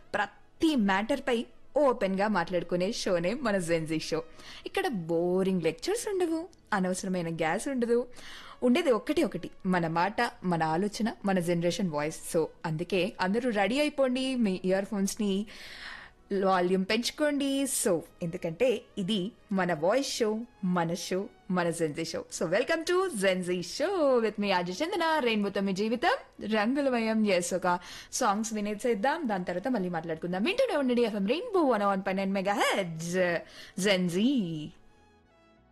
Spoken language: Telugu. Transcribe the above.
ప్రతి మ్యాటర్ పై ఓపెన్ గా మాట్లాడుకునే షోనే మన జెన్జీ షో ఇక్కడ బోరింగ్ లెక్చర్స్ ఉండవు అనవసరమైన గ్యాస్ ఉండదు ఉండేది ఒక్కటి ఒకటి మన మాట మన ఆలోచన మన జనరేషన్ వాయిస్ సో అందుకే అందరూ రెడీ అయిపోండి మీ ఇయర్ ఫోన్స్ ని వాల్యూమ్ పెంచుకోండి సో ఎందుకంటే ఇది మన వాయిస్ షో మన షో మన Gen Z show so welcome to Gen Z show with మీ ఆజ చందన రెయిన్బోతో మీ జీవితం రంగులమయం ఎస్ ఒక సాంగ్స్ వినేసేద్దాం దాని తర్వాత మళ్ళీ మాట్లాడుకుందాం వింటూనే ఉండండి ఎఫ్ఎం రెయిన్బో వన్ వన్ పై నైన్ మెగా హెడ్స్ జెన్జీ